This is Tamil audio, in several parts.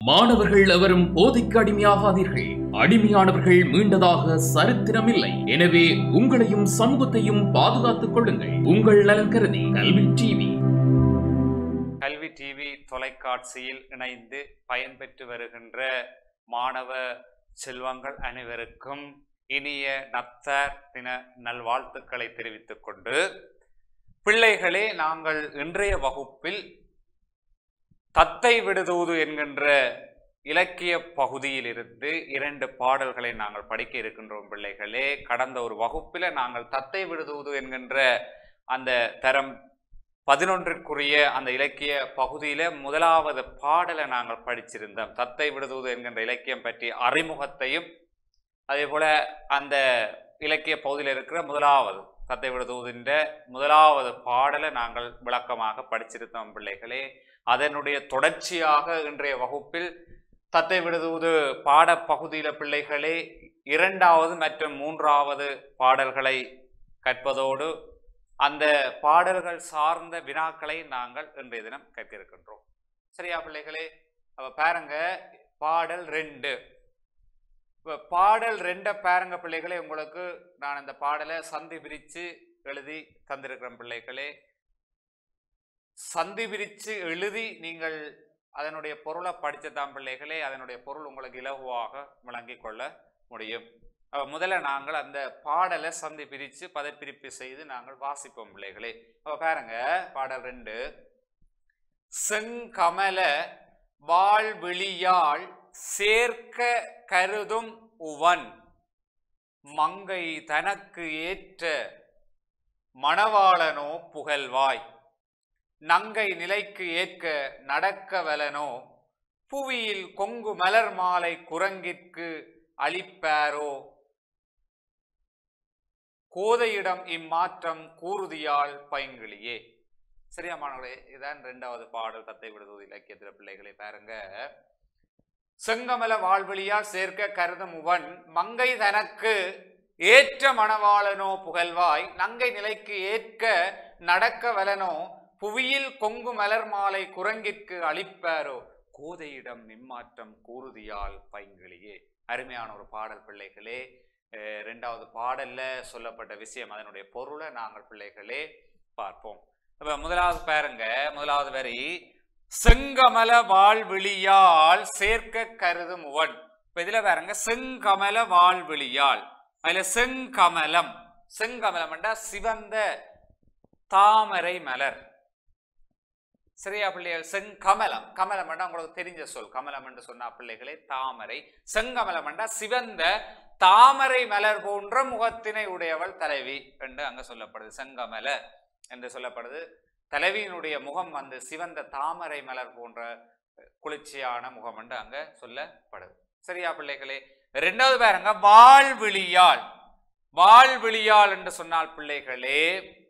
மாணவர்கள் எவரும் போதைக்கு அடிமையாகாதீர்கள் அடிமையானவர்கள் மீண்டதாக சரித்திரமில்லை எனவே உங்களையும் சமூகத்தையும் பாதுகாத்துக் கொள்ளுங்கள் உங்கள் நலன் கருதி கல்வி டிவி கல்வி டிவி தொலைக்காட்சியில் இணைந்து பயன்பெற்று வருகின்ற மாணவ செல்வங்கள் அனைவருக்கும் இனிய நத்தார் தின நல்வாழ்த்துக்களை தெரிவித்துக் கொண்டு பிள்ளைகளே நாங்கள் இன்றைய வகுப்பில் தத்தை விடுதூது என்கின்ற இலக்கிய பகுதியிலிருந்து இரண்டு பாடல்களை நாங்கள் படிக்க இருக்கின்றோம் பிள்ளைகளே கடந்த ஒரு வகுப்பில் நாங்கள் தத்தை விடுதூது என்கின்ற அந்த தரம் பதினொன்றிற்குரிய அந்த இலக்கிய பகுதியில முதலாவது பாடலை நாங்கள் படிச்சிருந்தோம் தத்தை விடுதூது என்கின்ற இலக்கியம் பற்றி அறிமுகத்தையும் அதே போல அந்த இலக்கிய பகுதியில் இருக்கிற முதலாவது தத்தை விடுதூதின்ற முதலாவது பாடலை நாங்கள் விளக்கமாக படிச்சிருந்தோம் பிள்ளைகளே அதனுடைய தொடர்ச்சியாக இன்றைய வகுப்பில் தத்தை விடுதூது பாடப்பகுதியில பிள்ளைகளே இரண்டாவது மற்றும் மூன்றாவது பாடல்களை கற்பதோடு அந்த பாடல்கள் சார்ந்த வினாக்களை நாங்கள் இன்றைய தினம் கற்க இருக்கின்றோம் சரியா பிள்ளைகளே அப்ப பாருங்க பாடல் ரெண்டு இப்ப பாடல் ரெண்ட பாருங்க பிள்ளைகளே உங்களுக்கு நான் இந்த பாடலை சந்தி பிரிச்சு எழுதி தந்திருக்கிறேன் பிள்ளைகளே சந்தி பிரிச்சு எழுதி நீங்கள் அதனுடைய பொருளை படிச்சதான் பிள்ளைகளே அதனுடைய பொருள் உங்களுக்கு இலகுவாக விளங்கிக் கொள்ள முடியும் அப்ப முதல்ல நாங்கள் அந்த பாடலை சந்தி பிரித்து பதப்பிரிப்பு செய்து நாங்கள் வாசிப்போம் பிள்ளைகளே அப்ப பாருங்க பாடல் ரெண்டு செங்கமல வாழ்விழியாள் சேர்க்க கருதும் உவன் மங்கை தனக்கு ஏற்ற மணவாளனோ புகழ்வாய் நங்கை நிலைக்கு ஏற்க நடக்க வலனோ புவியில் கொங்கு மலர் மாலை குரங்கிற்கு அளிப்பாரோ கோதையிடம் இம்மாற்றம் கூறுதியால் பைங்கிளியே சரியா மாணவர்களே இதான் ரெண்டாவது பாடல் தத்தை விடுவது இலக்கியத்துல பிள்ளைகளை பாருங்க செங்கமல வாழ்வழியால் சேர்க்க கருதும் உவன் மங்கை தனக்கு ஏற்ற மணவாளனோ புகழ்வாய் நங்கை நிலைக்கு ஏற்க நடக்க வலனோ புவியில் கொங்கு மலர் மாலை குரங்கிற்கு அளிப்பாரோ கோதையிடம் மிம்மாற்றம் கூறுதியால் பைங்கிளியே அருமையான ஒரு பாடல் பிள்ளைகளே அஹ் ரெண்டாவது பாடல்ல சொல்லப்பட்ட விஷயம் அதனுடைய பொருளை நாங்கள் பிள்ளைகளே பார்ப்போம் அப்ப முதலாவது பாருங்க முதலாவது வரி செங்கமல வாழ்விழியால் சேர்க்க கருதும் உவன் இப்ப இதுல பாருங்க செங்கமல வாழ்விழியால் அதுல செங்கமலம் செங்கமலம் என்றா சிவந்த தாமரை மலர் சரியா பிள்ளைகள் செங்கமலம் கமலம் என்றா உங்களுக்கு தெரிஞ்ச சொல் கமலம் என்று சொன்னா பிள்ளைகளே தாமரை செங்கமலம் என்றா சிவந்த தாமரை மலர் போன்ற முகத்தினை உடையவள் தலைவி என்று அங்க சொல்லப்படுது செங்கமல என்று சொல்லப்படுது தலைவியினுடைய முகம் வந்து சிவந்த தாமரை மலர் போன்ற குளிர்ச்சியான முகம் என்று அங்க சொல்லப்படுது சரியா பிள்ளைகளே ரெண்டாவது பாருங்க வாழ்விழியால் வாழ்விழியால் என்று சொன்னால் பிள்ளைகளே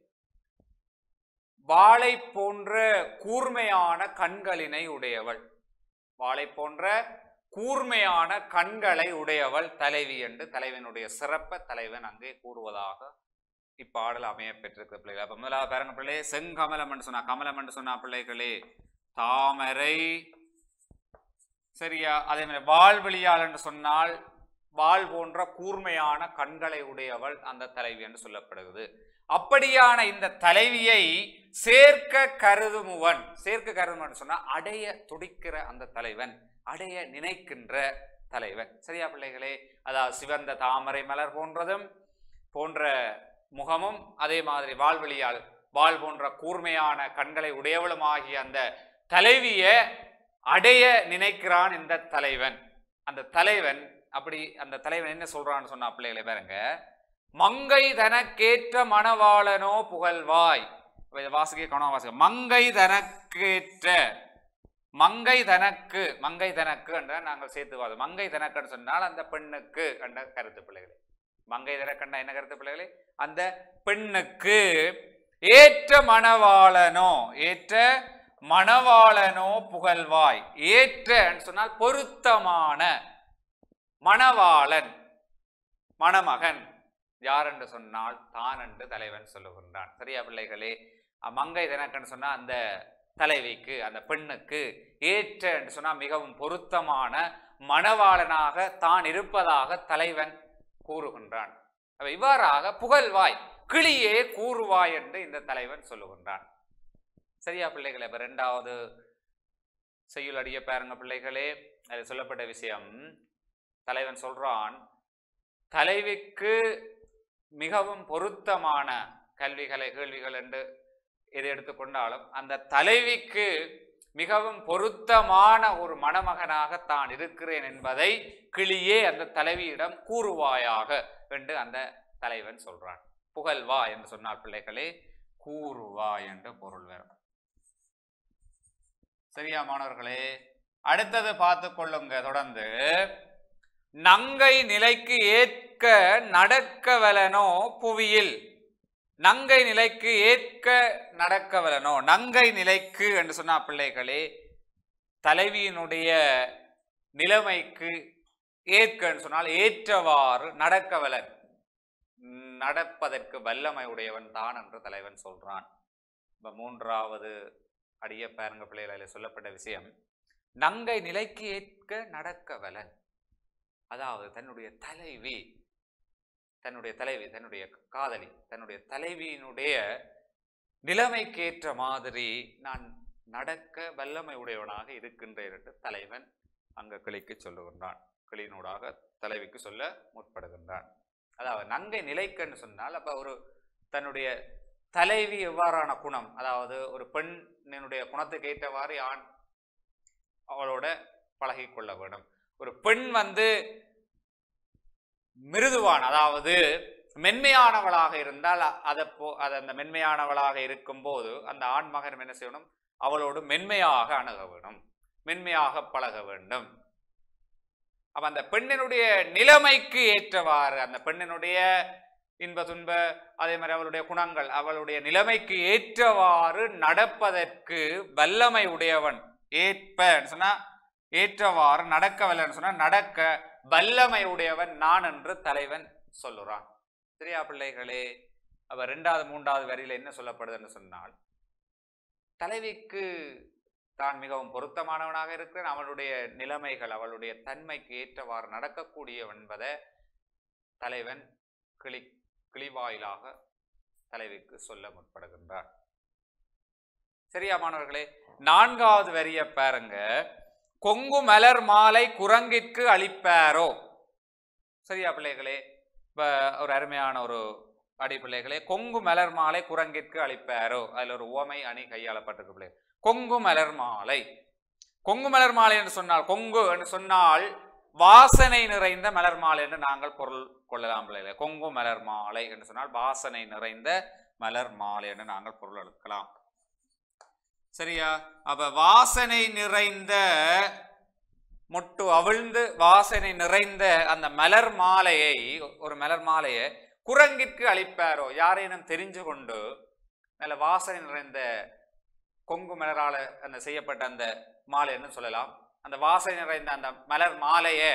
வாளை போன்ற கூர்மையான கண்களினை உடையவள் வாளை போன்ற கூர்மையான கண்களை உடையவள் தலைவி என்று தலைவனுடைய சிறப்ப தலைவன் அங்கே கூறுவதாக இப்பாடல் அமைய பெற்றிருக்கிற பிள்ளைகள் அப்ப முதலாவது பாருங்க பிள்ளையே செங்கமலம் என்று சொன்னா கமலம் என்று சொன்னா பிள்ளைகளே தாமரை சரியா அதே மாதிரி வாழ்வெளியால் என்று சொன்னால் வாள் போன்ற கூர்மையான கண்களை உடையவள் அந்த தலைவி என்று சொல்லப்படுகிறது அப்படியான இந்த தலைவியை சேர்க்க கருதுமுவன் சேர்க்க கருதுமுவன் சொன்னா அடைய துடிக்கிற அந்த தலைவன் அடைய நினைக்கின்ற தலைவன் சரியா பிள்ளைகளே அதாவது சிவந்த தாமரை மலர் போன்றதும் போன்ற முகமும் அதே மாதிரி வாழ்வெளியால் வாள் போன்ற கூர்மையான கண்களை உடையவளும் ஆகிய அந்த தலைவிய அடைய நினைக்கிறான் இந்த தலைவன் அந்த தலைவன் அப்படி அந்த தலைவன் என்ன சொல்றான்னு சொன்னா பிள்ளைகளை பாருங்க மங்கை தனக்கேற்ற மணவாளனோ புகழ்வாய் இப்ப இதை வாசிக்க கவனம் வாசிக்க மங்கை தனக்கேற்ற மங்கை தனக்கு மங்கை தனக்கு என்ற நாங்கள் சேர்த்து வாதம் மங்கை தனக்குன்னு சொன்னால் அந்த பெண்ணுக்கு என்ற கருத்து பிள்ளைகளே மங்கை தனக்கண்டா என்ன கருத்து பிள்ளைகளே அந்த பெண்ணுக்கு ஏற்ற மணவாளனோ ஏற்ற மணவாளனோ புகழ்வாய் ஏற்ற சொன்னால் பொருத்தமான மணவாளன் மணமகன் யார் என்று சொன்னால் தான் என்று தலைவன் சொல்லுகின்றான் சரியா பிள்ளைகளே அஹ் மங்கை தனக்கன்னு சொன்னா அந்த தலைவிக்கு அந்த பெண்ணுக்கு ஏற்ற என்று சொன்னால் மிகவும் பொருத்தமான மணவாளனாக தான் இருப்பதாக தலைவன் கூறுகின்றான் அப்ப இவ்வாறாக புகழ்வாய் கிளியே கூறுவாய் என்று இந்த தலைவன் சொல்லுகின்றான் சரியா பிள்ளைகளே இப்ப இரண்டாவது செய்யுள் அடிய பாருங்க பிள்ளைகளே அதில் சொல்லப்பட்ட விஷயம் தலைவன் சொல்றான் தலைவிக்கு மிகவும் பொருத்தமான கல்விகளை கேள்விகள் என்று எதை எடுத்துக்கொண்டாலும் அந்த தலைவிக்கு மிகவும் பொருத்தமான ஒரு மணமகனாக தான் இருக்கிறேன் என்பதை கிளியே அந்த தலைவியிடம் கூறுவாயாக என்று அந்த தலைவன் சொல்றான் புகழ்வா என்று சொன்னால் பிள்ளைகளே கூறுவா என்று பொருள் வரும் சரியா மாணவர்களே அடுத்தது பார்த்து கொள்ளுங்க தொடர்ந்து நங்கை நிலைக்கு ஏற்க நடக்கவலனோ புவியில் நங்கை நிலைக்கு ஏற்க நடக்கவலனோ நங்கை நிலைக்கு என்று சொன்னா பிள்ளைகளே தலைவியினுடைய நிலைமைக்கு ஏற்கன்னு சொன்னால் ஏற்றவாறு நடக்கவலன் நடப்பதற்கு வல்லமை உடையவன் தான் என்று தலைவன் சொல்றான் இப்ப மூன்றாவது அடிய பாருங்க பிள்ளைகளில் சொல்லப்பட்ட விஷயம் நங்கை நிலைக்கு ஏற்க நடக்கவலன் அதாவது தன்னுடைய தலைவி தன்னுடைய தலைவி தன்னுடைய காதலி தன்னுடைய தலைவியினுடைய நிலைமைக்கேற்ற மாதிரி நான் நடக்க வல்லமை உடையவனாக இருக்கின்றேன் என்று தலைவன் அங்க கிளிக்கு சொல்லுகின்றான் கிளியினூடாக தலைவிக்கு சொல்ல முற்படுகின்றான் அதாவது நங்கை நிலைக்கன்னு சொன்னால் அப்ப ஒரு தன்னுடைய தலைவி எவ்வாறான குணம் அதாவது ஒரு பெண்ணினுடைய குணத்துக்கு ஏற்றவாறு ஆண் அவளோட பழகிக் கொள்ள வேண்டும் ஒரு பெண் வந்து மிருதுவான் அதாவது மென்மையானவளாக இருந்தால் அதை போ அது அந்த மென்மையானவளாக இருக்கும்போது அந்த ஆண் மகன் என்ன செய்யணும் அவளோடு மென்மையாக அணுக வேணும் மென்மையாக பழக வேண்டும் அப்ப அந்த பெண்ணினுடைய நிலைமைக்கு ஏற்றவாறு அந்த பெண்ணினுடைய இன்ப துன்ப அதே மாதிரி அவளுடைய குணங்கள் அவளுடைய நிலைமைக்கு ஏற்றவாறு நடப்பதற்கு வல்லமை உடையவன் ஏற்ப சொன்னா ஏற்றவாறு நடக்கவில்லைன்னு சொன்னா நடக்க வல்லமை உடையவன் நான் என்று தலைவன் சொல்லுறான் சரியா பிள்ளைகளே அப்ப ரெண்டாவது மூன்றாவது வரியில என்ன சொல்லப்படுதுன்னு சொன்னால் தலைவிக்கு தான் மிகவும் பொருத்தமானவனாக இருக்கிறேன் அவளுடைய நிலைமைகள் அவளுடைய தன்மைக்கு ஏற்றவாறு நடக்கக்கூடியவன் என்பதை தலைவன் கிளி கிளிவாயிலாக தலைவிக்கு சொல்ல முற்படுகின்றார் சரியா மாணவர்களே நான்காவது வரிய பாருங்க கொங்கு மலர் மாலை குரங்கிற்கு அளிப்பாரோ சரியா பிள்ளைகளே இப்ப ஒரு அருமையான ஒரு அடி பிள்ளைகளே கொங்கு மலர் மாலை குரங்கிற்கு அளிப்பாரோ அதுல ஒரு உவமை அணி கையாளப்பட்டிருக்கு பிள்ளை கொங்கு மலர் மாலை கொங்கு மலர் மாலை என்று சொன்னால் கொங்கு என்று சொன்னால் வாசனை நிறைந்த மலர் மாலை என்று நாங்கள் பொருள் கொள்ளலாம் பிள்ளைகளே கொங்கு மலர் மாலை என்று சொன்னால் வாசனை நிறைந்த மலர் மாலை என்று நாங்கள் பொருள் எடுக்கலாம் சரியா அப்ப வாசனை நிறைந்த மொட்டு அவிழ்ந்து வாசனை நிறைந்த அந்த மலர் மாலையை ஒரு மலர் மாலையை குரங்கிற்கு அளிப்பாரோ யாரேனும் தெரிஞ்சு கொண்டு நல்ல வாசனை நிறைந்த கொங்கு மலரால அந்த செய்யப்பட்ட அந்த மாலைன்னு சொல்லலாம் அந்த வாசனை நிறைந்த அந்த மலர் மாலையை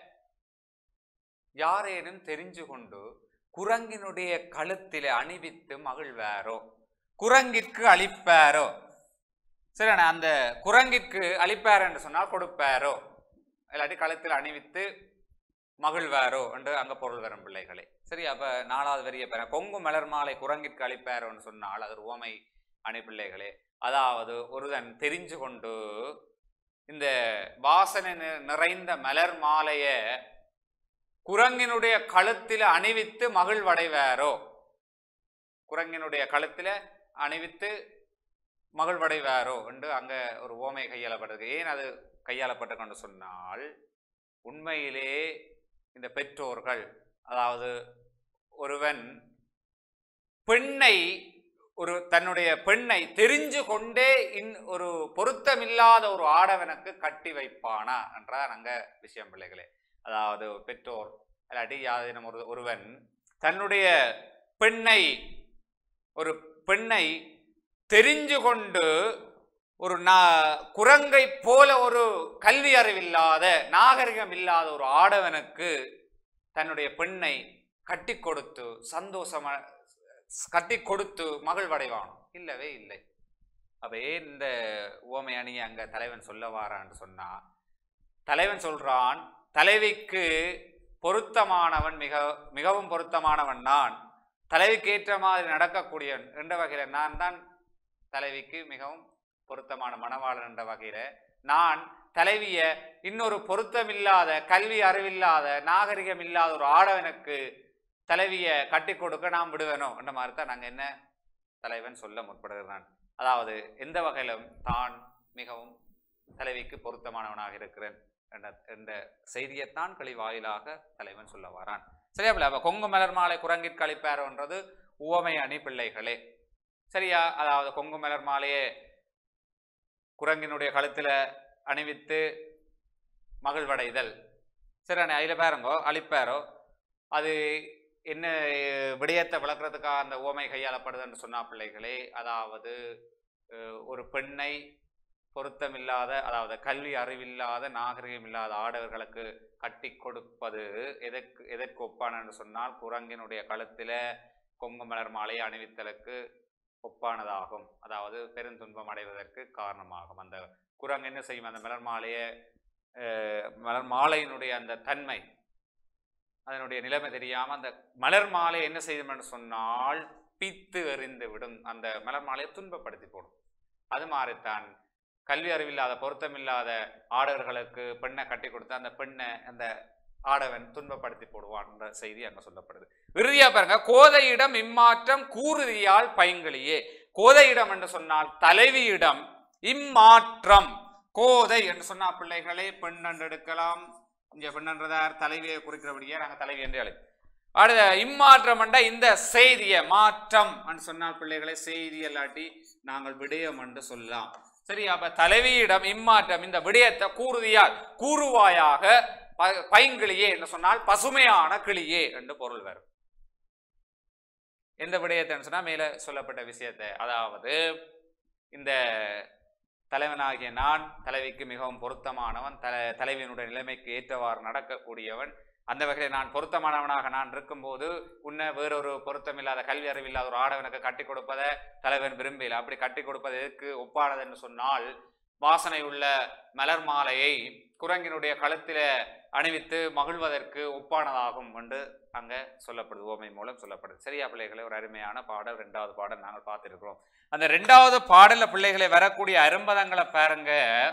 யாரேனும் தெரிஞ்சு கொண்டு குரங்கினுடைய கழுத்திலே அணிவித்து மகிழ்வாரோ குரங்கிற்கு அளிப்பாரோ சரிண்ணே அந்த குரங்கிற்கு அளிப்பார் என்று சொன்னால் கொடுப்பாரோ இல்லாட்டி கழுத்தில் அணிவித்து மகிழ்வாரோ என்று அங்க பொருள் வரும் பிள்ளைகளே சரி அப்ப நாலாவது வரிய பெற கொங்கு மலர் மாலை குரங்கிற்கு அளிப்பாரோன்னு சொன்னால் அது ஒரு உவமை அணி பிள்ளைகளே அதாவது ஒருதன் தெரிஞ்சு கொண்டு இந்த வாசனை நி- நிறைந்த மலர் மாலைய குரங்கினுடைய கழுத்தில் அணிவித்து மகிழ்வடைவாரோ குரங்கினுடைய கழுத்தில் அணிவித்து மகிழ்வடைவாரோ என்று அங்க ஒரு ஓமை கையாளப்பட்டிருக்கு ஏன் அது கையாளப்பட்டிருக்குன்னு சொன்னால் உண்மையிலே இந்த பெற்றோர்கள் அதாவது ஒருவன் பெண்ணை ஒரு தன்னுடைய பெண்ணை தெரிஞ்சு கொண்டே இன் ஒரு பொருத்தமில்லாத ஒரு ஆடவனுக்கு கட்டி வைப்பானா என்றார் அங்க விஷயம் பிள்ளைகளே அதாவது பெற்றோர் இல்லாட்டி யாதேனும் ஒரு ஒருவன் தன்னுடைய பெண்ணை ஒரு பெண்ணை தெரிஞ்சு கொண்டு ஒரு நா குரங்கை போல ஒரு கல்வி அறிவில்லாத நாகரிகம் இல்லாத ஒரு ஆடவனுக்கு தன்னுடைய பெண்ணை கட்டி கொடுத்து சந்தோஷமா கட்டி கொடுத்து மகிழ்வடைவான் இல்லவே இல்லை அப்ப ஏன் இந்த உவமை அணியை அங்க தலைவன் சொல்ல வாரான்னு சொன்னா தலைவன் சொல்றான் தலைவிக்கு பொருத்தமானவன் மிக மிகவும் பொருத்தமானவன் நான் தலைவிக்கு ஏற்ற மாதிரி நடக்கக்கூடியவன் என்ற வகையில நான் தான் தலைவிக்கு மிகவும் பொருத்தமான மணவாளன் என்ற வகையில நான் தலைவிய இன்னொரு பொருத்தமில்லாத கல்வி அறிவில்லாத நாகரிகம் இல்லாத ஒரு ஆடவனுக்கு தலைவிய கட்டி கொடுக்க நான் விடுவேனோ என்ற மாதிரி தான் நாங்க என்ன தலைவன் சொல்ல முற்படுகிறான் அதாவது எந்த வகையிலும் தான் மிகவும் தலைவிக்கு பொருத்தமானவனாக இருக்கிறேன் என்ற என்ற செய்தியைத்தான் களி வாயிலாக தலைவன் சொல்ல வாரான் சரியா பிள்ளை அப்ப கொங்கு மலர் மாலை குரங்கிற் கழிப்பாரோன்றது உவமை அணி பிள்ளைகளே சரியா அதாவது கொங்கு மலர் மாலையே குரங்கினுடைய கழுத்துல அணிவித்து மகிழ்வடைதல் சரி அண்ணே அதில் பாருங்கோ அழிப்பாரோ அது என்ன விடயத்தை விளக்குறதுக்காக அந்த ஓமை கையாளப்படுதுன்னு சொன்னா பிள்ளைகளே அதாவது அஹ், ஒரு பெண்ணை பொருத்தமில்லாத அதாவது கல்வி அறிவில்லாத நாகரிகம் இல்லாத ஆடவர்களுக்கு கட்டி கொடுப்பது எதற்கு எதற்கு ஒப்பானன்னு சொன்னால் குரங்கினுடைய கழுத்தில கொங்கு மலர் மாலையை அணிவித்தலுக்கு ஒப்பானதாகும் அதாவது பெருந்துன்பம் அடைவதற்கு காரணமாகும் அந்த குரங்கு என்ன செய்யும் அந்த மலர் மாலையை அஹ், மலர் மாலையினுடைய அந்த தன்மை அதனுடைய நிலைமை தெரியாம அந்த மலர் மாலை என்ன செய்யும் என்று சொன்னால் பித்து எறிந்து விடும் அந்த மலர் மாலையை துன்பப்படுத்தி போடும் அது மாதிரித்தான் கல்வி அறிவில்லாத பொருத்தமில்லாத ஆடவர்களுக்கு பெண்ணை கட்டி கொடுத்து அந்த பெண்ணை அந்த ஆடவன் துன்பப்படுத்தி போடுவான்ற செய்தி அங்க சொல்லப்படுது இறுதியா பாருங்க கோதையிடம் இம்மாற்றம் கூறுதியால் பைங்களியே கோதையிடம் என்று சொன்னால் தலைவியிடம் இம்மாற்றம் கோதை என்று சொன்னா பிள்ளைகளே பெண் என்று எடுக்கலாம் இங்க பெண்ணன்றதார் தலைவியை குறிக்கிறபடியே நாங்க தலைவி என்று அழை அடுத்த இம்மாற்றம் என்ற இந்த செய்திய மாற்றம் என்று சொன்னால் பிள்ளைகளை செய்தி இல்லாட்டி நாங்கள் விடயம் என்று சொல்லலாம் சரி அப்ப தலைவியிடம் இம்மாற்றம் இந்த விடயத்தை கூறுதியால் கூறுவாயாக ப- பைங்கிளியே என்று சொன்னால் பசுமையான கிளியே என்று பொருள் வரும் எந்த விடயத்தைன்னு சொன்னா மேல சொல்லப்பட்ட விஷயத்தை அதாவது இந்த தலைவனாகிய நான் தலைவிக்கு மிகவும் பொருத்தமானவன் தலை தலைவியினுடைய நிலைமைக்கு ஏற்றவாறு நடக்கக்கூடியவன் அந்த வகையில் நான் பொருத்தமானவனாக நான் இருக்கும்போது உன்னை வேறொரு பொருத்தமில்லாத கல்வி அறிவில்லாத ஒரு ஆடவனுக்கு கட்டி கொடுப்பதை தலைவன் விரும்பல அப்படி கட்டி கொடுப்பது எதுக்கு ஒப்பானது என்று சொன்னால் வாசனை உள்ள மலர் மாலையை குரங்கினுடைய கழுத்தில அணிவித்து மகிழ்வதற்கு ஒப்பானதாகும் என்று அங்க சொல்லப்படுது ஓமை மூலம் சொல்லப்படுது சரியா பிள்ளைகளை ஒரு அருமையான பாடல் ரெண்டாவது பாடல் நாங்கள் பார்த்திருக்கிறோம் அந்த ரெண்டாவது பாடல்ல பிள்ளைகளை வரக்கூடிய அரும்பதங்களை பாருங்க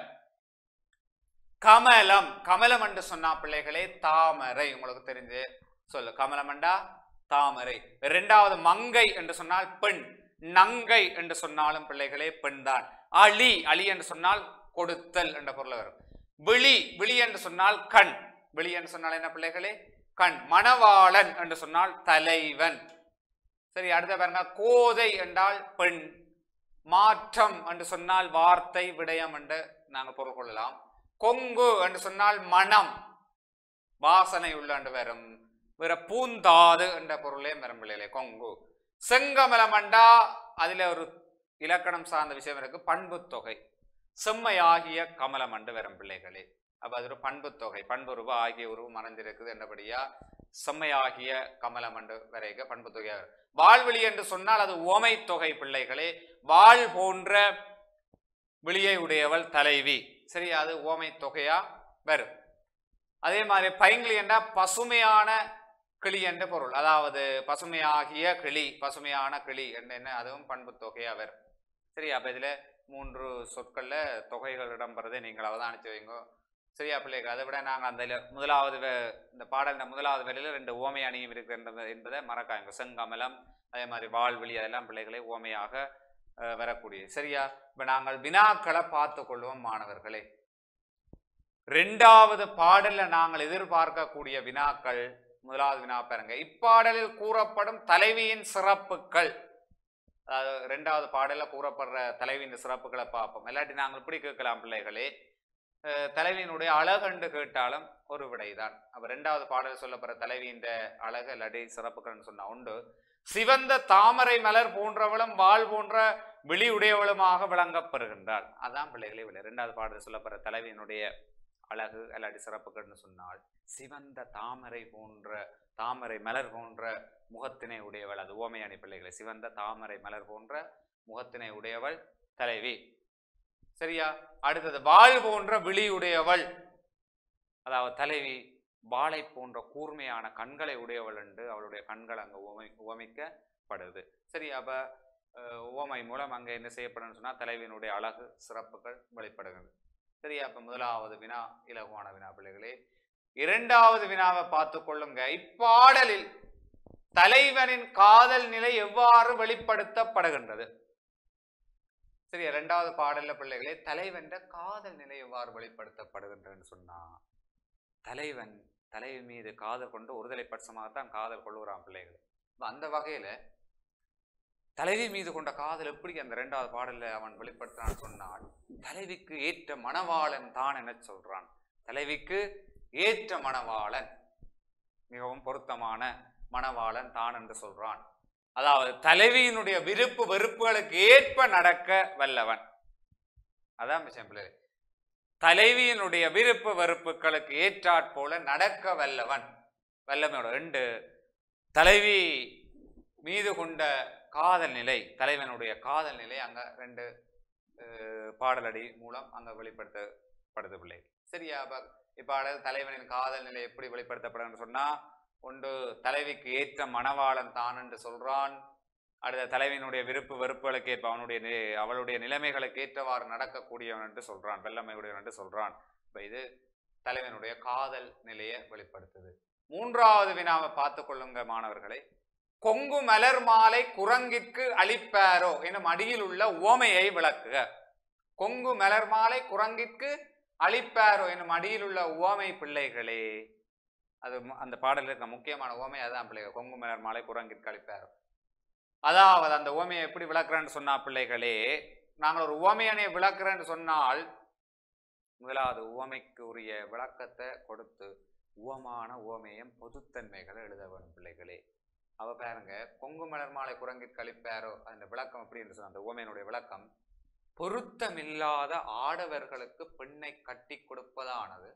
கமலம் கமலம் என்று சொன்னா பிள்ளைகளே தாமரை உங்களுக்கு தெரிஞ்சு சொல்லு கமலமண்டா தாமரை இரண்டாவது மங்கை என்று சொன்னால் பெண் நங்கை என்று சொன்னாலும் பிள்ளைகளே பெண்தான் அழி அழி என்று சொன்னால் கொடுத்தல் என்ற பொருள் வரும் விழி விழி என்று சொன்னால் கண் விழி என்று சொன்னால் என்ன பிள்ளைகளே கண் மணவாளன் என்று சொன்னால் தலைவன் சரி அடுத்த பாருங்க கோதை என்றால் பெண் மாற்றம் என்று சொன்னால் வார்த்தை விடயம் என்று நாங்கள் பொருள் கொள்ளலாம் கொங்கு என்று சொன்னால் மனம் வாசனை உள்ள என்று வரும் வேற பூந்தாது என்ற பொருளே வரும் பிள்ளைகளே கொங்கு செங்கமலமண்டா அதுல ஒரு இலக்கணம் சார்ந்த விஷயம் இருக்கு பண்பு தொகை செம்மையாகிய கமலம் என்று வரும் பிள்ளைகளே அப்ப அது ஒரு பண்பு தொகை பண்புருவு ஆகிய உருவு மறைந்திருக்குது என்றபடியா செம்மையாகிய கமலம் என்று வரைக பண்பு தொகையாக வரும். வாழ்விழி என்று சொன்னால் அது உவமை தொகை பிள்ளைகளே வாழ் போன்ற விழியை உடையவள் தலைவி சரி அது ஓமை தொகையா வரும் அதே மாதிரி பைங்கிளி என்றா பசுமையான கிளி என்ற பொருள் அதாவது பசுமையாகிய கிளி பசுமையான கிளி என்ற என்ன அதுவும் பண்பு தொகையா வரும் சரி அப்ப இதுல மூன்று சொற்கள்ல தொகைகள் இடம்பெறதை நீங்கள் அவதானிச்சு வைங்க சரியா பிள்ளைகள் அதை விட நாங்கள் அந்த இல- முதலாவது வே- இந்த பாடல் முதலாவது வேலையில ரெண்டு ஓமை அணியும் இருக்கின்றது என்பதை மறக்காங்க செங்கமலம் அதே மாதிரி வாழ்விழி அதெல்லாம் பிள்ளைகளை ஓமையாக அஹ், வரக்கூடிய சரியா இப்ப நாங்கள் வினாக்களை பார்த்து கொள்வோம் மாணவர்களே ரெண்டாவது பாடல்ல நாங்கள் எதிர்பார்க்கக்கூடிய வினாக்கள் முதலாவது வினா பாருங்க இப்பாடலில் கூறப்படும் தலைவியின் சிறப்புகள் அதாவது ரெண்டாவது பாடல்ல கூறப்படுற தலைவியின் சிறப்புகளை பார்ப்போம் இல்லாட்டி நாங்கள் இப்படி கேட்கலாம் பிள்ளைகளே அஹ், தலைவியினுடைய அழகண்டு கேட்டாலும் ஒரு விடைதான் அப்ப ரெண்டாவது பாடல் சொல்லப்படுற தலைவியின் அழகு இல்லாட்டி சிறப்புகள்னு சொன்னா உண்டு சிவந்த தாமரை மலர் போன்றவளும் வாள் போன்ற விழி உடையவளுமாக விளங்கப்பெறுகின்றாள் அதான் பிள்ளைகளே விளை ரெண்டாவது பாடல் சொல்லப்படுற தலைவியினுடைய அழகு அல்லாட்டி சிறப்புகள்னு சொன்னால் சிவந்த தாமரை போன்ற தாமரை மலர் போன்ற முகத்தினை உடையவள் அது ஓமையானி பிள்ளைகளை சிவந்த தாமரை மலர் போன்ற முகத்தினை உடையவள் தலைவி சரியா அடுத்தது வாள் போன்ற விழியுடையவள் அதாவது தலைவி வாளை போன்ற கூர்மையான கண்களை உடையவள் என்று அவளுடைய கண்கள் அங்க உவமை உவமிக்கப்படுது சரி அப்ப அஹ், உவமை மூலம் அங்க என்ன செய்யப்படும்னு சொன்னா தலைவியினுடைய அழகு சிறப்புகள் வெளிப்படுகிறது சரியா அப்ப முதலாவது வினா இலகுவான வினா பிள்ளைகளே இரண்டாவது வினாவை பார்த்து கொள்ளுங்க இப்பாடலில் தலைவனின் காதல் நிலை எவ்வாறு வெளிப்படுத்தப்படுகின்றது சரி இரண்டாவது பாடல்ல பிள்ளைகளே தலைவன்ற காதல் நிலை எவ்வாறு வெளிப்படுத்தப்படுகின்றதுன்னு சொன்னா தலைவன் தலைவி மீது காதல் கொண்டு ஒருதலை பட்சமாகத்தான் காதல் கொள்ளுகிறான் பிள்ளைகள் அப்ப அந்த வகையில தலைவி மீது கொண்ட காதல் எப்படி அந்த இரண்டாவது பாடல்ல அவன் வெளிப்படுத்துறான்னு சொன்னால் தலைவிக்கு ஏற்ற மணவாளன் தான் என சொல்றான் தலைவிக்கு ஏற்ற மணவாளன் மிகவும் பொருத்தமான மணவாளன் தான் என்று சொல்றான் அதாவது தலைவியினுடைய விருப்பு வெறுப்புகளுக்கு ஏற்ப நடக்க வல்லவன் அதான் விஷயம் பிள்ளை தலைவியினுடைய விருப்பு வெறுப்புகளுக்கு ஏற்றாற் போல நடக்க வல்லவன் வல்லமையோட ரெண்டு தலைவி மீது கொண்ட காதல் நிலை தலைவனுடைய காதல் நிலை அங்க ரெண்டு அஹ், பாடலடி மூலம் அங்க வெளிப்படுத்தப்படுது பிள்ளை சரியா அப்ப இப்பாடல் தலைவனின் காதல் நிலை எப்படி வெளிப்படுத்தப்படுதுன்னு சொன்னா ஒன்று தலைவிக்கு ஏற்ற மணவாளன் தான் என்று சொல்றான் அடுத்த தலைவியினுடைய விருப்பு வெறுப்புகளுக்கு ஏற்ப அவனுடைய நி- அவளுடைய நிலைமைகளுக்கு ஏற்றவாறு நடக்கக்கூடியவன் என்று சொல்றான் வெள்ளமையுடையவன் என்று சொல்றான் இப்ப இது தலைவனுடைய காதல் நிலையை வெளிப்படுத்துது மூன்றாவது வினாவை பார்த்து கொள்ளுங்க மாணவர்களை கொங்கு மலர் மாலை குரங்கிற்கு அளிப்பாரோ என்னும் அடியில் உள்ள உவமையை விளக்குக கொங்கு மலர் மாலை குரங்கிற்கு அளிப்பாரோ என்னும் அடியில் உள்ள உவமை பிள்ளைகளே அது மு- அந்த பாடலில் இருக்க முக்கியமான உவமை அதான் பிள்ளைகள் கொங்கு மலர் மாலை குரங்கிற்கு அளிப்பாரோ அதாவது அந்த உவமையை எப்படி விளக்குறேன்னு சொன்னா பிள்ளைகளே நாங்கள் ஒரு உவமையனை விளக்குறேன்னு சொன்னால் முதலாவது உவமைக்கு உரிய விளக்கத்தை கொடுத்து உவமான உவமையம் பொதுத்தன்மைகளை எழுத வேணும் பிள்ளைகளே அவ பாருங்க கொங்கு மலர் மாலை குரங்கிற்கு அளிப்பாரோ அந்த விளக்கம் எப்படி என்று சொன்ன அந்த உவமையினுடைய விளக்கம் பொருத்தமில்லாத ஆடவர்களுக்கு பெண்ணை கட்டி கொடுப்பதானது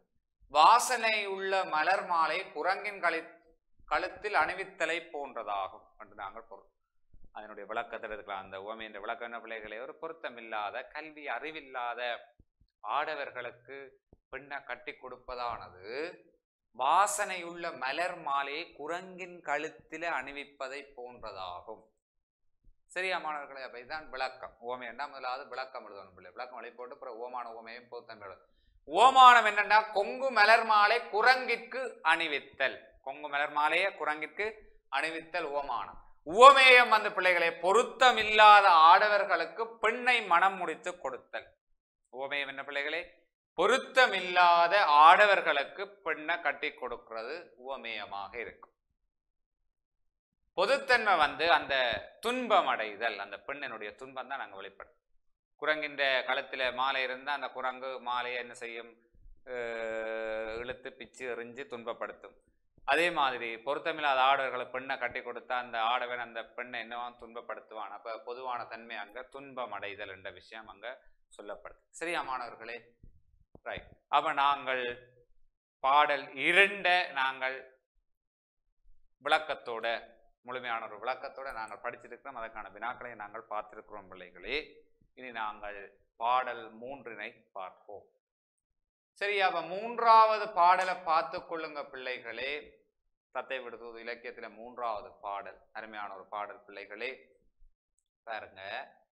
வாசனை உள்ள மலர் மாலை குரங்கின் கழி கழுத்தில் அணிவித்தலை போன்றதாகும் என்று நாங்கள் பொருள் அதனுடைய விளக்கத்தில் இருக்கலாம் அந்த உவமையின் விளக்கம் என்ன பிள்ளைகளே ஒரு பொருத்தமில்லாத கல்வி அறிவில்லாத ஆடவர்களுக்கு பெண்ணை கட்டி கொடுப்பதானது வாசனையுள்ள மலர் மாலையை குரங்கின் கழுத்தில அணிவிப்பதை போன்றதாகும் சரியா மாணவர்களே அப்ப இதுதான் விளக்கம் ஓமை என்ன முதலாவது விளக்கம் எழுதணும் பிள்ளை விளக்கம் வழி போட்டு அப்புறம் ஓமான ஓமையும் பொருத்தம் எழுதும் ஓமானம் என்னன்னா கொங்கு மலர் மாலை குரங்கிற்கு அணிவித்தல் கொங்கு மலர் மாலையை குரங்கிற்கு அணிவித்தல் ஓமானம் உவமேயம் அந்த பிள்ளைகளை பொருத்தமில்லாத ஆடவர்களுக்கு பெண்ணை மனம் முடித்து கொடுத்தல் உவமேயம் என்ன பிள்ளைகளே பொருத்தமில்லாத ஆடவர்களுக்கு பெண்ணை கட்டி கொடுக்கிறது உவமேயமாக இருக்கும் பொதுத்தன்மை வந்து அந்த துன்பம் அடைதல் அந்த பெண்ணினுடைய துன்பம் தான் நாங்கள் வெளிப்படும் குரங்கின்ற களத்தில் மாலை இருந்தால் அந்த குரங்கு மாலையை என்ன செய்யும் அஹ், இழுத்து பிச்சு எறிஞ்சு துன்பப்படுத்தும் அதே மாதிரி பொருத்தமில்லாத ஆடவர்களை பெண்ணை கட்டி கொடுத்தா அந்த ஆடவன் அந்த பெண்ணை என்னவான் துன்பப்படுத்துவான் அப்ப பொதுவான தன்மை அங்க துன்பம் அடைதல் என்ற விஷயம் அங்க சொல்லப்படுது சரியா மாணவர்களே ரைட் அப்ப நாங்கள் பாடல் இரண்ட நாங்கள் விளக்கத்தோட முழுமையான ஒரு விளக்கத்தோட நாங்கள் படிச்சிருக்கிறோம் அதற்கான வினாக்களை நாங்கள் பார்த்திருக்கிறோம் பிள்ளைகளே இனி நாங்கள் பாடல் மூன்றினை பார்ப்போம் சரி அப்ப மூன்றாவது பாடலை பார்த்து கொள்ளுங்க பிள்ளைகளே தத்தை விடுதல் இலக்கியத்துல மூன்றாவது பாடல் அருமையான ஒரு பாடல் பிள்ளைகளே பாருங்க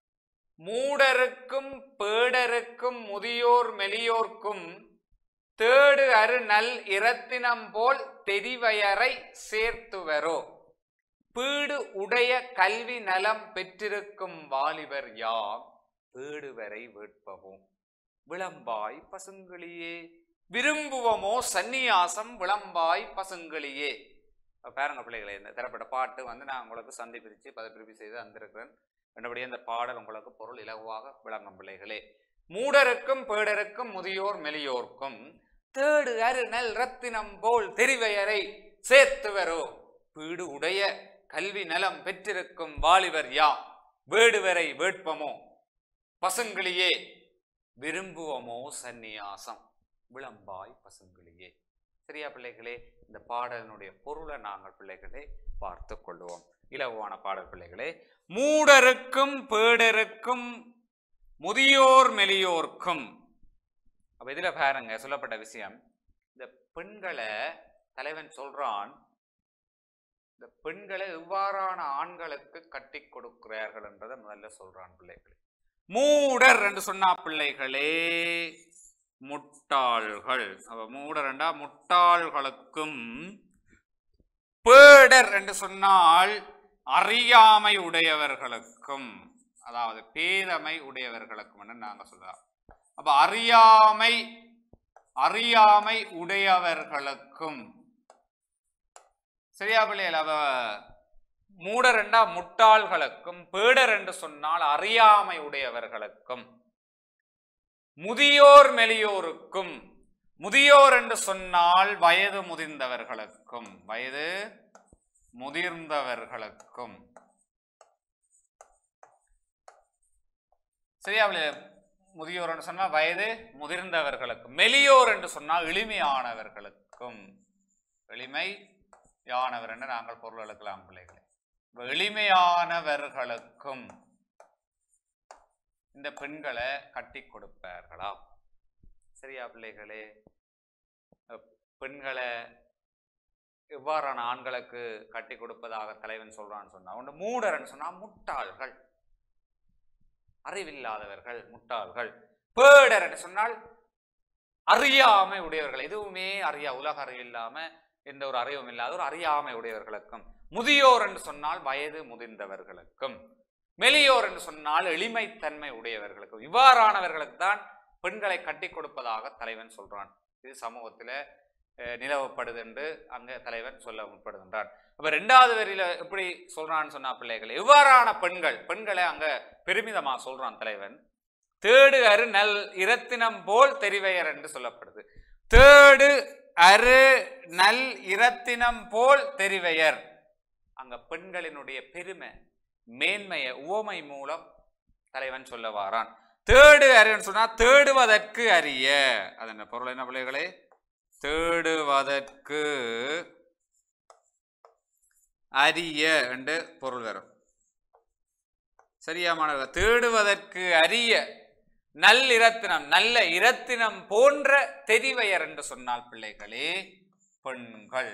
மூடருக்கும் பேடருக்கும் முதியோர் மெலியோர்க்கும் தேடு அரு நல் இரத்தினம் போல் தெரிவயரை சேர்த்துவரோ பீடு உடைய கல்வி நலம் பெற்றிருக்கும் வாலிபர் யாம் பேடுவரை வேட்பவும் விளம்பாய் பசுங்கிளியே விரும்புவமோ சந்நியாசம் விளம்பாய் பசுங்கிளியே அப்ப பாருங்க பிள்ளைகளே இந்த திரைப்பட பாட்டு வந்து நான் உங்களுக்கு சந்தி பிரித்து பதப்பிரிப்பு செய்து தந்திருக்கிறேன் என்னபடியே இந்த பாடல் உங்களுக்கு பொருள் இலகுவாக விளங்கும் பிள்ளைகளே மூடருக்கும் பேடருக்கும் முதியோர் மெலியோர்க்கும் தேடு அரு நல் ரத்தினம் போல் தெரிவையரை சேர்த்து வரோ பீடு உடைய கல்வி நலம் பெற்றிருக்கும் வாலிபர் யாம் வேடுவரை வேட்பமோ பசுங்கிளியே விரும்புவமோ சந்நியாசம் விளம்பாய் பசுங்கிளியே சரியா பிள்ளைகளே இந்த பாடலினுடைய பொருளை நாங்கள் பிள்ளைகளே பார்த்து கொள்வோம் இலகுவான பாடல் பிள்ளைகளே மூடருக்கும் பேடருக்கும் முதியோர் மெலியோர்க்கும் அப்ப இதுல பாருங்க சொல்லப்பட்ட விஷயம் இந்த பெண்களை தலைவன் சொல்றான் இந்த பெண்களை எவ்வாறான ஆண்களுக்கு கட்டி கொடுக்கிறார்கள் என்றதை முதல்ல சொல்றான் பிள்ளைகளே மூடர் என்று சொன்னா பிள்ளைகளே முட்டாள்கள் அப்ப மூடர் என்றா முட்டாள்களுக்கும் பேடர் என்று சொன்னால் அறியாமை உடையவர்களுக்கும் அதாவது பேதமை உடையவர்களுக்கும் என்று நாங்க சொல்லலாம் அப்ப அறியாமை அறியாமை உடையவர்களுக்கும் சரியா பிள்ளைகள் அவ மூடர் என்றா முட்டாள்களுக்கும் பேடர் என்று சொன்னால் அறியாமை உடையவர்களுக்கும் முதியோர் மெலியோருக்கும் முதியோர் என்று சொன்னால் வயது முதிர்ந்தவர்களுக்கும் வயது முதிர்ந்தவர்களுக்கும் சரியா பிள்ளைகளே? முதியோர் என்று சொன்னால் வயது முதிர்ந்தவர்களுக்கும் மெலியோர் என்று சொன்னால் எளிமையானவர்களுக்கும் எளிமை யானவர் என்று நாங்கள் பொருள் எழுக்கலாம் பிள்ளைகளே இப்ப எளிமையானவர்களுக்கும் இந்த பெண்களை கட்டி கொடுப்பார்களா சரியா பிள்ளைகளே அஹ் பெண்களை எவ்வாறான ஆண்களுக்கு கட்டி கொடுப்பதாக தலைவன் சொல்றான்னு சொன்னா ஒன்று மூடர்ன்னு சொன்னா முட்டாள்கள் அறிவில்லாதவர்கள் முட்டாள்கள் பேடர் என்று சொன்னால் அறியாமை உடையவர்கள் எதுவுமே அறியா உலக அறிவு இல்லாம எந்த ஒரு அறிவும் இல்லாத ஒரு அறியாமை உடையவர்களுக்கும் முதியோர் என்று சொன்னால் வயது முதிர்ந்தவர்களுக்கும் மெலியோர் என்று சொன்னால் எளிமைத்தன்மை உடையவர்களுக்கும் இவ்வாறானவர்களுக்கு தான் பெண்களை கட்டி கொடுப்பதாக தலைவன் சொல்றான் இது சமூகத்துல அஹ், நிலவப்படுது என்று அங்க தலைவன் சொல்ல முற்படுகின்றான் அப்ப ரெண்டாவது வரியில எப்படி சொல்றான்னு சொன்னா பிள்ளைகள் இவ்வாறான பெண்கள் பெண்களை அங்க பெருமிதமா சொல்றான் தலைவன் தேடு அரு நல் இரத்தினம் போல் தெரிவையர் என்று சொல்லப்படுது தேடு அரு நல் இரத்தினம் போல் தெரிவையர் அங்க பெண்களினுடைய பெருமை மேன்மையை உவமை மூலம் தலைவன் சொல்ல வாரான் தேடு அருன்னு சொன்னா தேடுவதற்கு அறிய அதன் பொருள் என்ன பிள்ளைகளே தேடுவதற்கு அரிய என்று பொருள் வரும் சரியா மாணவர்கள் தேடுவதற்கு அரிய நல் இரத்தினம் நல்ல இரத்தினம் போன்ற தெரிவையர் என்று சொன்னால் பிள்ளைகளே பெண்கள்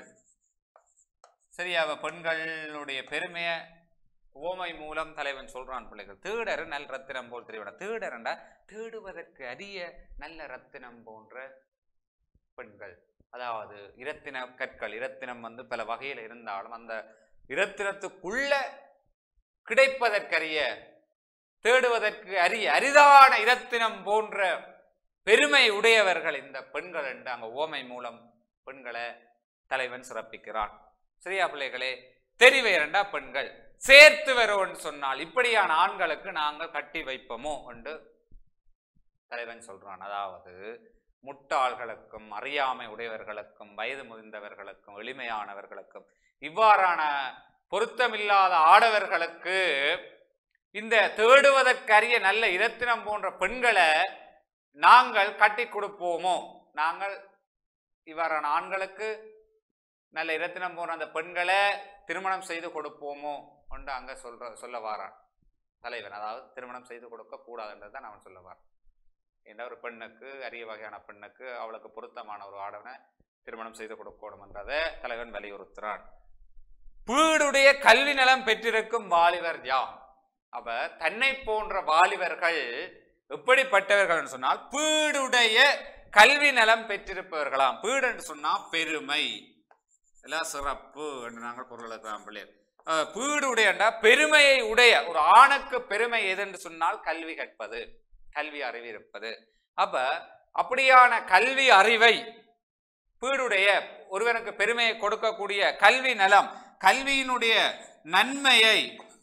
சரியா அவ பெண்களுடைய பெருமையை ஓமை மூலம் தலைவன் சொல்றான் பிள்ளைகள் தேடர் நல் ரத்தினம் போல் தெரிவிட தேடரண்டா தேடுவதற்கு அரிய நல்ல ரத்தினம் போன்ற பெண்கள் அதாவது இரத்தின கற்கள் இரத்தினம் வந்து பல வகையில் இருந்தாலும் அந்த இரத்தினத்துக்குள்ள கிடைப்பதற்கரிய தேடுவதற்கு அரிய அரிதான இரத்தினம் போன்ற பெருமை உடையவர்கள் இந்த பெண்கள் என்று அங்க ஓமை மூலம் பெண்களை தலைவன் சிறப்பிக்கிறான் சரியா பிள்ளைகளே தெரிவை இரண்டா பெண்கள் சேர்த்து வரோன்னு சொன்னால் இப்படியான ஆண்களுக்கு நாங்கள் கட்டி வைப்போமோ என்று தலைவன் சொல்றான் அதாவது முட்டாள்களுக்கும் அறியாமை உடையவர்களுக்கும் வயது முதிர்ந்தவர்களுக்கும் எளிமையானவர்களுக்கும் இவ்வாறான பொருத்தமில்லாத ஆடவர்களுக்கு இந்த தேடுவதற்கரிய நல்ல இரத்தினம் போன்ற பெண்களை நாங்கள் கட்டி கொடுப்போமோ நாங்கள் இவ்வாறான ஆண்களுக்கு நல்ல இரத்தினம் போன்ற அந்த பெண்களை திருமணம் செய்து கொடுப்போமோ என்று அங்க சொல்ற சொல்ல வாரான் தலைவன் அதாவது திருமணம் செய்து கொடுக்க கூடாதுன்றது தான் அவன் சொல்ல வாரான் என்ற ஒரு பெண்ணுக்கு அரிய வகையான பெண்ணுக்கு அவளுக்கு பொருத்தமான ஒரு ஆடவனை திருமணம் செய்து கொடுக்கணும் என்றதை தலைவன் வலியுறுத்துறான் பீடுடைய கல்வி நலம் பெற்றிருக்கும் வாலிபர் யாம் அப்ப தன்னை போன்ற வாலிபர்கள் எப்படிப்பட்டவர்கள் சொன்னால் பீடுடைய கல்வி நலம் பெற்றிருப்பவர்களாம் பீடு என்று சொன்னா பெருமை எல்லாம் சிறப்பு என்று நாங்கள் பொருள் எழுதலாம் பிள்ளையர் அஹ், பீடுடையண்டா பெருமையை உடைய ஒரு ஆணுக்கு பெருமை எதென்று சொன்னால் கல்வி கற்பது கல்வி அறிவு இருப்பது அப்ப அப்படியான கல்வி அறிவை பீடுடைய ஒருவனுக்கு பெருமையை கொடுக்கக்கூடிய கல்வி நலம் கல்வியினுடைய நன்மையை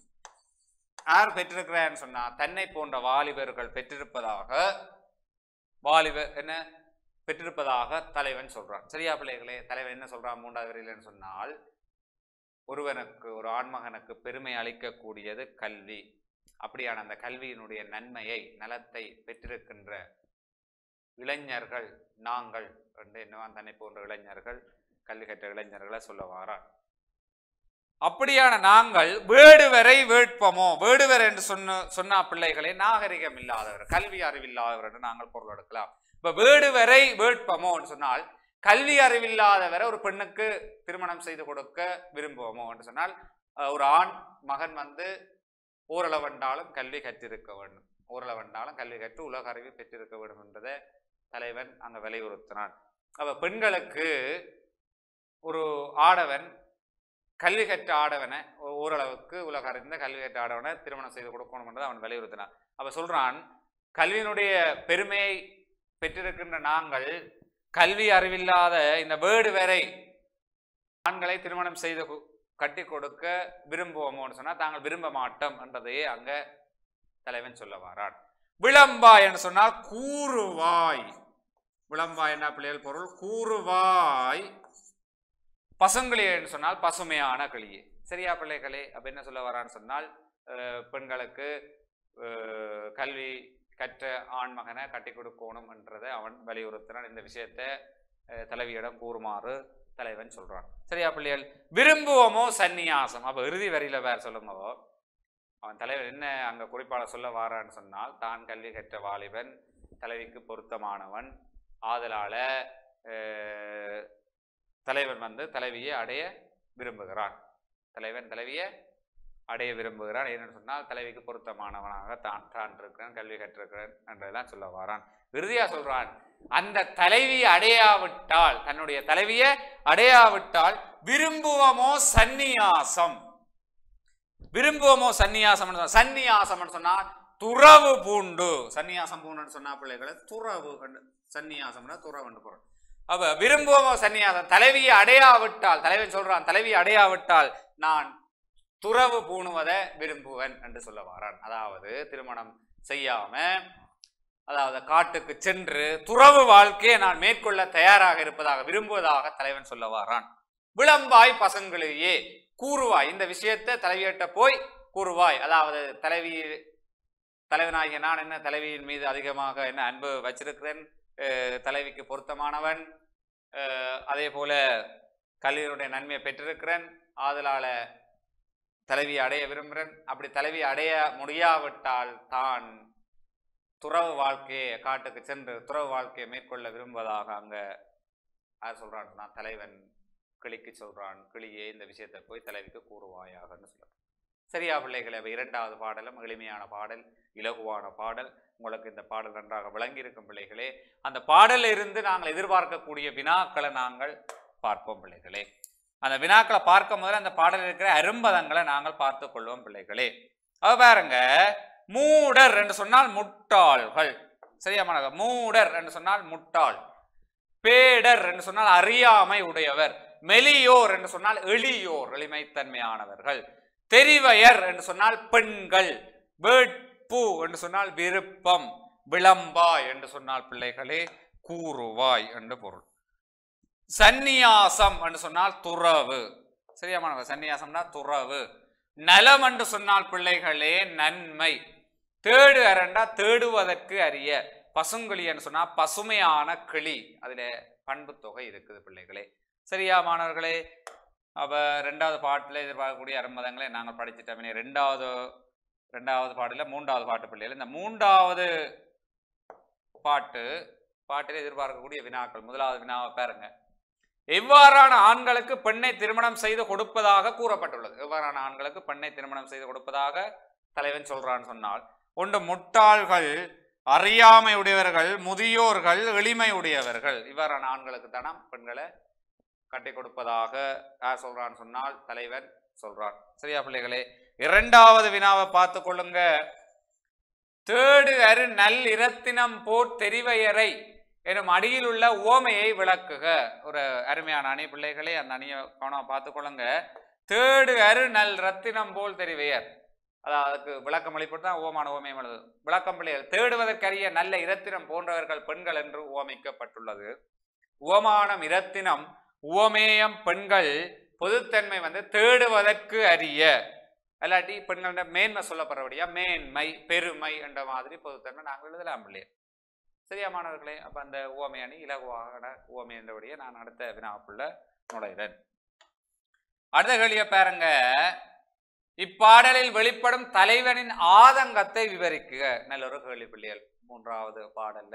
யார் பெற்றிருக்கிறான்னு சொன்னா தன்னை போன்ற வாலிபர்கள் பெற்றிருப்பதாக வாலிபர் என்ன பெற்றிருப்பதாக தலைவன் சொல்றான் சரியா பிள்ளைகளே தலைவன் என்ன சொல்றான் மூன்றாவது வரையிலன்னு சொன்னால் ஒருவனுக்கு ஒரு ஆண்மகனுக்கு பெருமை அளிக்கக்கூடியது கல்வி அப்படியான அந்த கல்வியினுடைய நன்மையை நலத்தை பெற்றிருக்கின்ற இளைஞர்கள் நாங்கள் என்று என்னவான் தன்னை போன்ற இளைஞர்கள் கல்வி கற்ற இளைஞர்களை சொல்ல வாரான் அப்படியான நாங்கள் வேடுவரை வேட்பமோ வேடுவர் என்று சொன்ன சொன்னா பிள்ளைகளே நாகரிகம் இல்லாதவர் கல்வி அறிவில்லாதவர் என்று நாங்கள் பொருள் எடுக்கலாம் இப்ப வேடுவரை வேட்பமோ என்று சொன்னால் கல்வி அறிவில்லாதவரை ஒரு பெண்ணுக்கு திருமணம் செய்து கொடுக்க விரும்புவோமோ என்று சொன்னால் அஹ், ஒரு ஆண் மகன் வந்து ஓரளவென்றாலும் கல்வி கற்றிருக்க வேண்டும் ஓரளவென்றாலும் கல்வி கற்று உலக அறிவு பெற்றிருக்க வேண்டும் என்றதை தலைவன் அங்க வலியுறுத்தினான் அப்ப பெண்களுக்கு ஒரு ஆடவன் கல்வி கற்ற ஆடவனை ஓ- ஓரளவுக்கு உலக அறிந்த கல்வி கற்ற ஆடவனை திருமணம் செய்து கொடுக்கணும் என்றதை அவன் வலியுறுத்தினான் அப்ப சொல்றான் கல்வியினுடைய பெருமையை பெற்றிருக்கின்ற நாங்கள் கல்வி அறிவில்லாத இந்த வேடு வரை ஆண்களை திருமணம் செய்து கு- கட்டி கொடுக்க விரும்புவோமோன்னு சொன்னா தாங்கள் விரும்ப மாட்டோம் என்றதையே அங்க தலைவன் சொல்ல வாரான் விளம்பாய் என்று சொன்னால் கூறுவாய் விளம்பாய் என்ன பிள்ளைகள் பொருள் கூறுவாய் பசுங்கிளி என்று சொன்னால் பசுமையான கிளியே சரியா பிள்ளைகளே அப்ப என்ன சொல்ல வரான்னு சொன்னால் அஹ், பெண்களுக்கு அஹ், கல்வி கற்ற ஆண் மகனை கட்டி கொடுக்கணும் என்றதை அவன் வலியுறுத்தினான் இந்த விஷயத்தை அஹ், தலைவியிடம் கூறுமாறு தலைவன் சொல்றான் சரியா பிள்ளைகள் விரும்புவோமோ சந்நியாசம் அப்ப இறுதி வரியில வேற சொல்லுங்க அவன் தலைவர் என்ன அங்க குறிப்பாளர் சொல்ல வாரான்னு சொன்னால் தான் கல்வி கற்ற வாலிபன் தலைவிக்கு பொருத்தமானவன் ஆதலால அஹ், தலைவன் வந்து தலைவியை அடைய விரும்புகிறான் தலைவன் தலைவியை அடைய விரும்புகிறான் ஏன்னு சொன்னால் தலைவிக்கு பொருத்தமானவனாக தான் தான் இருக்கிறான் கல்வி கற்றிருக்கிறேன் என்றெல்லாம் சொல்ல வாரான் இறுதியா சொல்றான் அந்த தலைவி அடையாவிட்டால் தன்னுடைய தலைவியை அடையாவிட்டால் விரும்புவமோ சந்நியாசம் விரும்புவோமோ சந்நியாசம் சந்நியாசம் சொன்னா துறவு பூண்டு சந்நியாசம் பூண்டுன்னு சொன்னா பிள்ளைகளை துறவு சந்நியாசம்னா துறவுன்னு பொருள் அப்ப விரும்புவோமோ சந்நியாசம் தலைவியை அடையாவிட்டால் தலைவன் சொல்றான் தலைவியை அடையாவிட்டால் நான் துறவு பூணுவதை விரும்புவன் என்று சொல்ல வாரான் அதாவது திருமணம் செய்யாம அதாவது காட்டுக்கு சென்று துறவு வாழ்க்கையை நான் மேற்கொள்ள தயாராக இருப்பதாக விரும்புவதாக தலைவன் சொல்ல வாரான் விளம்பாய் பசங்களையே கூறுவாய் இந்த விஷயத்தை தலைவியிட்ட போய் கூறுவாய் அதாவது தலைவி தலைவனாகிய நான் என்ன தலைவியின் மீது அதிகமாக என்ன அன்பு வச்சிருக்கிறேன் அஹ் தலைவிக்கு பொருத்தமானவன் அஹ் அதே போல கல்வியினுடைய நன்மையை பெற்றிருக்கிறேன் ஆதலால தலைவியை அடைய விரும்புகிறேன் அப்படி தலைவி அடைய முடியாவிட்டால் தான் துறவு வாழ்க்கையை காட்டுக்கு சென்று துறவு வாழ்க்கையை மேற்கொள்ள விரும்புவதாக அங்க யார் சொல்றான் நான் தலைவன் கிளிக்கு சொல்றான் கிளியே இந்த விஷயத்தை போய் தலைவிக்கு கூறுவாயாகன்னு சொல்றான் சரியா பிள்ளைகளே அப்ப இரண்டாவது பாடலும் எளிமையான பாடல் இலகுவான பாடல் உங்களுக்கு இந்த பாடல் நன்றாக விளங்கி இருக்கும் பிள்ளைகளே அந்த பாடலில் இருந்து நாங்கள் எதிர்பார்க்கக்கூடிய வினாக்களை நாங்கள் பார்ப்போம் பிள்ளைகளே அந்த வினாக்களை பார்க்கும் போது அந்த பாடலில் இருக்கிற அரும்பதங்களை நாங்கள் பார்த்து கொள்வோம் பிள்ளைகளே அது பாருங்க மூடர் என்று சொன்னால் முட்டாள்கள் சரியா மாணவர்கள்? மூடர் என்று சொன்னால் முட்டாள் பேடர் என்று சொன்னால் அறியாமை உடையவர் மெலியோர் என்று சொன்னால் எளியோர் எளிமைத்தன்மையானவர்கள் தெரிவையர் என்று சொன்னால் பெண்கள் வேட்பு என்று சொன்னால் விருப்பம் விளம்பாய் என்று சொன்னால் பிள்ளைகளே கூறுவாய் என்று பொருள் சந்நியாசம் என்று சொன்னால் துறவு சரியா மாணவர் சந்நியாசம்னா துறவு நலம் என்று சொன்னால் பிள்ளைகளே நன்மை தேடு அரண்டா தேடுவதற்கு அரிய பசுங்கிளி என்று சொன்னா பசுமையான கிளி அதுல பண்பு தொகை இருக்குது பிள்ளைகளே சரியா மாணவர்களே அப்ப ரெண்டாவது பாட்டுல எதிர்பார்க்கக்கூடிய அரும்பதங்களை நாங்கள் படிச்சிட்டோமே ரெண்டாவது ரெண்டாவது பாட்டுல மூன்றாவது பாட்டு பிள்ளைகள் இந்த மூன்றாவது பாட்டு பாட்டில் எதிர்பார்க்கக்கூடிய வினாக்கள் முதலாவது வினாவை பாருங்க எவ்வாறான ஆண்களுக்கு பெண்ணை திருமணம் செய்து கொடுப்பதாக கூறப்பட்டுள்ளது எவ்வாறான ஆண்களுக்கு பெண்ணை திருமணம் செய்து கொடுப்பதாக தலைவன் சொல்றான்னு சொன்னால் ஒன்று முட்டாள்கள் அறியாமை உடையவர்கள் முதியோர்கள் எளிமை உடையவர்கள் இவ்வாறான ஆண்களுக்கு தானம் பெண்களை கட்டி கொடுப்பதாக யார் சொல்றான்னு சொன்னால் தலைவன் சொல்றான் சரியா பிள்ளைகளே இரண்டாவது வினாவை பார்த்து கொள்ளுங்க தேடு அரு நல் இரத்தினம் போர் தெரிவையரை எனும் அடியில் உள்ள ஓமையை விளக்குக ஒரு அருமையான அணி பிள்ளைகளே அந்த அணியை கவனமா பார்த்து கொள்ளுங்க தேடு அரு நல் ரத்தினம் போல் தெரிவையர் அதாவது அதுக்கு விளக்கம் அளிப்பட்டு தான் ஓமான ஓமையம் எழுது விளக்கம் பிள்ளைகள் தேடுவதற்கரிய நல்ல இரத்தினம் போன்றவர்கள் பெண்கள் என்று ஓமைக்கப்பட்டுள்ளது ஓமானம் இரத்தினம் உவமேயம் பெண்கள் பொதுத்தன்மை வந்து தேடுவதற்கு அரிய அல்லாட்டி பெண்களோட மேன்மை சொல்லப்படுறபடியா மேன்மை பெருமை என்ற மாதிரி பொதுத்தன்மை நாங்கள் எழுதலாம் பிள்ளைய சரியா மாணவர்களே அப்ப அந்த உவமை அணி இலகுவாக உவமை என்றபடியே நான் அடுத்த வினாப்புள்ள நுழைகிறேன் அடுத்த கேள்விய பாருங்க இப்பாடலில் வெளிப்படும் தலைவனின் ஆதங்கத்தை விவரிക്കുക நல்ல ஒரு கேள்வி பிள்ளைகள் மூன்றாவது பாடல்ல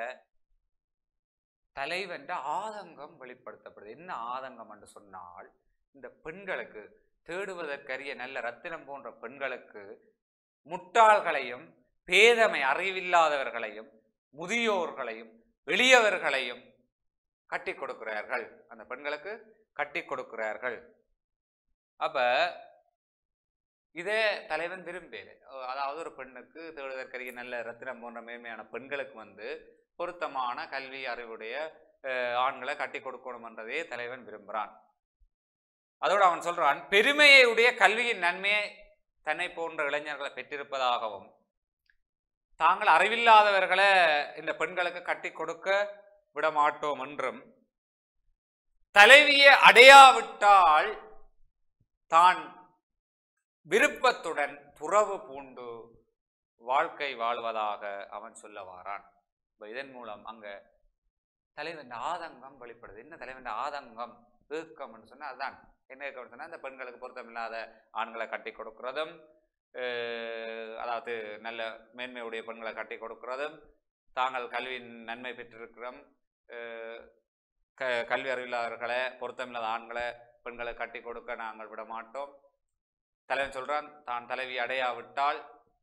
தலைவன் ஆதங்கம் வெளிப்படுத்தப்படுது என்ன ஆதங்கம் என்று சொன்னால் இந்த பெண்களுக்கு தேடுவதற்கரிய நல்ல ரத்தினம் போன்ற பெண்களுக்கு முட்டாள்களையும் பேதமை அறிவில்லாதவர்களையும் முதியோர்களையும் எளியவர்களையும் கட்டி கொடுக்கிறார்கள் அந்த பெண்களுக்கு கட்டி கொடுக்கிறார்கள் அப்ப இதே தலைவன் விரும்பேது அதாவது ஒரு பெண்ணுக்கு தேடுவதற்கரிய நல்ல ரத்தினம் போன்ற மேன்மையான பெண்களுக்கு வந்து பொருத்தமான கல்வி அறிவுடைய அஹ், ஆண்களை கட்டி கொடுக்கணும் என்றதே தலைவன் விரும்புகிறான் அதோடு அவன் சொல்றான் பெருமையை உடைய கல்வியின் நன்மையை தன்னை போன்ற இளைஞர்களை பெற்றிருப்பதாகவும் தாங்கள் அறிவில்லாதவர்களை இந்த பெண்களுக்கு கட்டி கொடுக்க விட மாட்டோம் என்றும் தலைவியை அடையாவிட்டால் தான் விருப்பத்துடன் துறவு பூண்டு வாழ்க்கை வாழ்வதாக அவன் சொல்ல வாரான் இப்ப இதன் மூலம் அங்க தலைவன் ஆதங்கம் வெளிப்படுது என்ன தலைவன் ஆதங்கம் ஏக்கம்னு சொன்னா அதுதான் என்ன ஏக்கம்னு சொன்னா இந்த பெண்களுக்கு பொருத்தமில்லாத ஆண்களை கட்டி கொடுக்கிறதும் அஹ், அதாவது நல்ல மேன்மையுடைய பெண்களை கட்டி கொடுக்கிறதும் தாங்கள் கல்வியின் நன்மை பெற்றிருக்கிறோம் அஹ், க கல்வி அறிவில்லாதவர்களை பொருத்தமில்லாத ஆண்களை பெண்களை கட்டி கொடுக்க நாங்கள் விட மாட்டோம் தலைவன் சொல்றான் தான் தலைவி அடையாவிட்டால்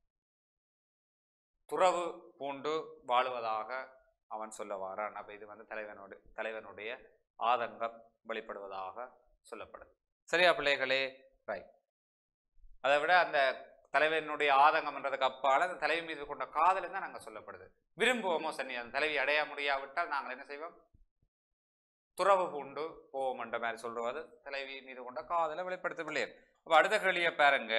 துறவு பூண்டு வாழுவதாக அவன் சொல்ல வாரான் அப்ப இது வந்து தலைவனோட தலைவனுடைய ஆதங்கம் வெளிப்படுவதாக சொல்லப்படுது சரியா பிள்ளைகளே ரைட் அதை விட அந்த தலைவனுடைய ஆதங்கம் என்றதுக்கு அப்பால் அந்த தலைவி மீது கொண்ட காதல் தான் நாங்கள் சொல்லப்படுது விரும்புவோமோ சன்னி அந்த தலைவி அடைய முடியாவிட்டால் நாங்கள் என்ன செய்வோம் துறவு பூண்டு போவோம் என்ற மாதிரி சொல்றது தலைவி மீது கொண்ட காதலை வெளிப்படுத்தவில்லை அப்ப அடுத்த கேள்வியை பாருங்க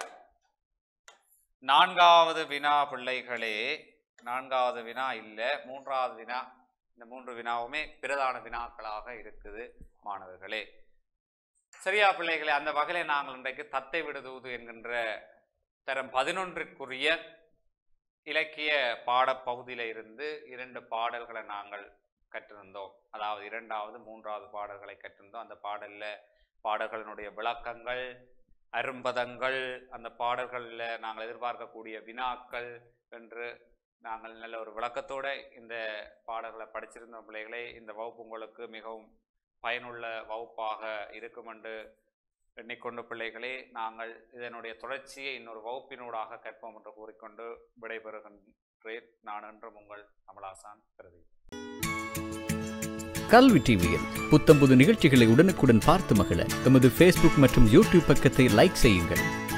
நான்காவது வினா பிள்ளைகளே நான்காவது வினா இல்ல மூன்றாவது வினா இந்த மூன்று வினாவுமே பிரதான வினாக்களாக இருக்குது மாணவர்களே சரியா பிள்ளைகளே அந்த வகையில நாங்கள் இன்றைக்கு தத்தை விடுதூது என்கின்ற தரம் பதினொன்றிற்குரிய இலக்கிய பாடப்பகுதியில இருந்து இரண்டு பாடல்களை நாங்கள் கற்றிருந்தோம் அதாவது இரண்டாவது மூன்றாவது பாடல்களை கற்றிருந்தோம் அந்த பாடல்ல பாடல்களினுடைய விளக்கங்கள் அரும்பதங்கள் அந்த பாடல்களில் நாங்கள் எதிர்பார்க்கக்கூடிய வினாக்கள் என்று நாங்கள் நல்ல ஒரு விளக்கத்தோட இந்த பாடல்களை படிச்சிருந்த பிள்ளைகளே இந்த வகுப்பு உங்களுக்கு மிகவும் பயனுள்ள வகுப்பாக இருக்கும் என்று எண்ணிக்கொண்டு பிள்ளைகளே நாங்கள் இதனுடைய தொடர்ச்சியை இன்னொரு வகுப்பினூடாக கற்போம் என்று கூறிக்கொண்டு விடைபெறுகின்றேன் நான் என்றும் உங்கள் கமலாசான் பிரதி கல்வி டிவியில் புத்தம்புது நிகழ்ச்சிகளை உடனுக்குடன் பார்த்து மகிழ எமது ஃபேஸ்புக் மற்றும் யூடியூப் பக்கத்தை லைக் செய்யுங்கள்